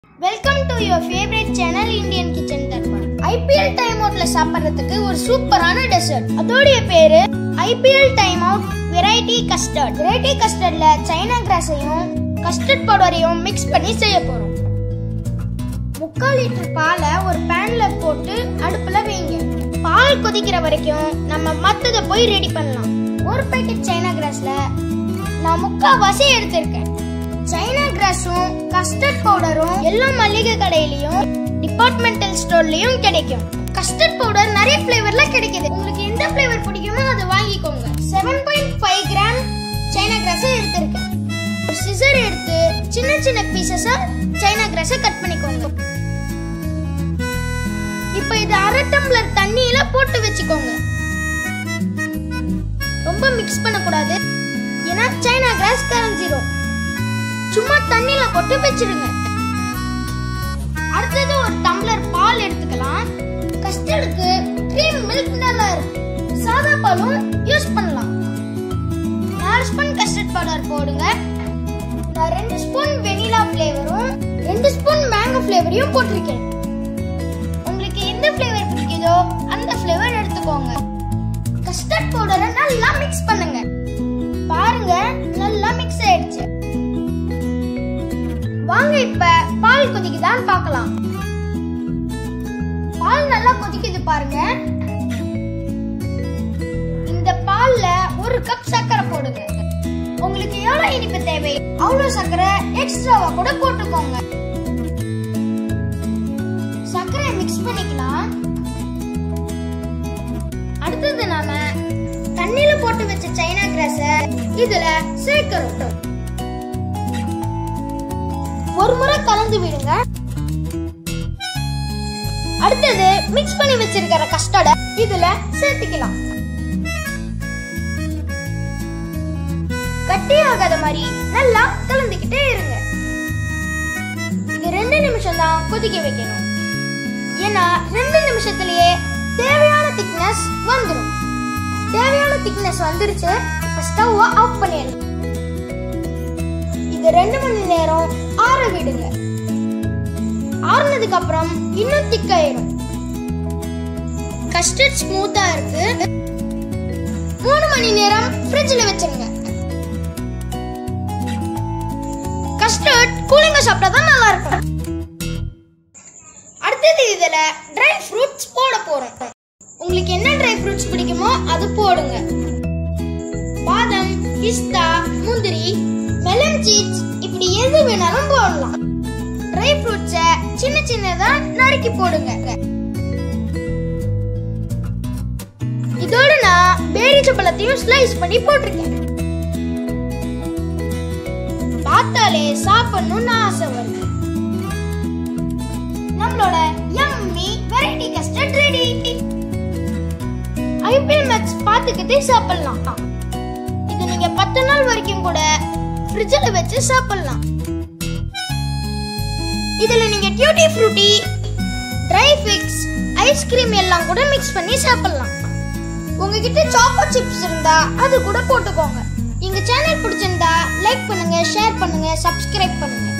welcome to your favourite channel Indian kitchen Darbar IPL time அவுட்ல சாப்பிடுறதுக்கு ஒரு சூப்பரான டெசர்ட் அதோடைய பேரு IPL time out variety custard variety கஸ்டர்ட்ல சைனா கிராஸையும் கஸ்டர்ட் பவுடரையும் மிக்ஸ் பண்ணி செய்ய போறோம் முக்கால் லிட்டர் பாலை ஒரு பேன்ல போட்டு அடுப்புல வைங்க பால் கொதிக்கிற வரைக்கும் நம்ம மத்தத போய் ரெடி பண்ணலாம் ஒரு பாக்கெட் சைனா கிராஸ்ல நான் முக்காவாசி எடுத்திருக்கேன் சைனா கிராஸும் கஸ்டர்ட் பவுடரும் எல்லா மளிகை கடையிலயும் டிபார்ட்மெண்டல் ஸ்டோர்லயும் கிடைக்கும் கஸ்டர்ட் பவுடர் நிறைய ஃபிளேவர்ல கிடைக்குது உங்களுக்கு எந்த ஃபிளேவர் பிடிக்குமோ அதை வாங்கிக்கோங்க seven point five gram China grass எடுத்திருக்கேன் ஒரு சிசர் எடுத்து சின்ன சின்ன பீசஸா சைனா கிராஸை கட் பண்ணிக்கோங்க இப்போ இது அரை டம்ளர் தண்ணியில போட்டு வச்சுக்கோங்க ரொம்ப மிக்ஸ் பண்ணக்கூடாது ஏன்னா சைனா கிராஸ் கரைஞ்சிரும் சும்மா தண்ணியில போட்டு வச்சிடுங்க அடுத்தது ஒரு டம்ளர் பால் எடுத்துக்கலாம் கஸ்டர்டுக்கு க்ரீம் மில்க் நல்லா இருக்கு சாதா பாலும் யூஸ் பண்ணலாம் நாலு ஸ்பூன் கஸ்டர்ட் பவுடர் போடுங்க நான் ரெண்டு ஸ்பூன் வெனிலா ஃப்ளேவரும் ரெண்டு ஸ்பூன் மேங்கோ ஃப்ளேவரையும் போட்டிருக்கேன் உங்களுக்கு எந்த ஃப்ளேவர் பிடிக்குதோ அந்த ஃப்ளேவர் எடுத்துக்கோங்க கஸ்டர்ட் பவுடரை நல்லா மிக்ஸ் பண்ணுங்க பாருங்க நல்லா மிக்ஸ் ஆயிடுச்சு வாங்க இப்ப பால் கொதிக்குதான்னு பார்க்கலாம் பால் நல்லா கொதிக்குது பாருங்க இந்த பால்ல ஒரு கப் சர்க்கரை போடுங்க உங்களுக்கு எவ்வளவு இனிப்பு தேவை அவ்வளவு சர்க்கரை எக்ஸ்ட்ராவா கூட போட்டுக்கோங்க சர்க்கரையை மிக்ஸ் பண்ணிக்கலாம் அடுத்தது நாம தண்ணியில போட்டு வச்ச சைனா கிராஸ இதுல சேர்க்கிறோம் ஒரு முறை கலந்து விடுங்க அடுத்தது மிக்ஸ் பண்ணி வச்சிருக்கிற கஸ்டர்ட இதுல சேர்த்துக்கலாம் கட்டியாகாத மாதிரி நல்லா கலந்துக்கிட்டே இருங்க இது ரெண்டு நிமிஷம் தான் கொதிக்க வைக்கணும் ஏன்னா ரெண்டு நிமிஷத்திலேயே தேவையான திக்னஸ் வந்துடும் தேவையான திக்னஸ் வந்துருச்சு இப்ப ஸ்டவ் ஆஃப் பண்ணிடுங்க இது ரெண்டு மணி நேரம் ஆற விடுங்க ஆறுனதுக்கு அப்புறம் இன்னும் திக்காயிடும் கஸ்டர்ட் ஸ்மூத்தா இருக்கு மூணு மணி நேரம் ஃப்ரிட்ஜ்ல வச்சிருங்க கஸ்டர்ட் கூலிங்க சாப்பிட்டா தான் நல்லா இருக்கும் அடுத்தது இதுல ட்ரை ஃப்ரூட்ஸ் போட போறோம் உங்களுக்கு என்ன ட்ரை ஃப்ரூட்ஸ் பிடிக்குமோ அது போடுங்க பாதாம் பிஸ்தா முந்திரி மெலன் சீட்ஸ் இப்படி எது வேணாலும் போடலாம் ட்ரை ஃப்ரூட்ஸ சின்ன சின்னதா நறுக்கி போடுங்க இதோட நான் பேரிச்சம்பழத்தையும் ஸ்லைஸ் பண்ணி போட்டிருக்கேன் பார்த்தாலே சாப்பிடணும்னு ஆசை வருது நம்மளோட yummy variety custard ready IPL match பார்த்துக்கிட்டே சாப்பிடலாம் இது நீங்க பத்து நாள் வரைக்கும் கூட ஃப்ரிட்ஜில் வச்சு சாப்பிடலாம் இதுல நீங்க டியூட்டி ஃப்ரூட்டி ட்ரை ஃபிக்ஸ் ஐஸ்கிரீம் எல்லாம் கூட மிக்ஸ் பண்ணி சாப்பிடலாம் உங்ககிட்ட சாக்கோ சிப்ஸ் இருந்தா அது கூட போட்டுக்கோங்க எங்க சேனல் பிடிச்சிருந்தா லைக் பண்ணுங்க ஷேர் பண்ணுங்க சப்ஸ்கிரைப் பண்ணுங்க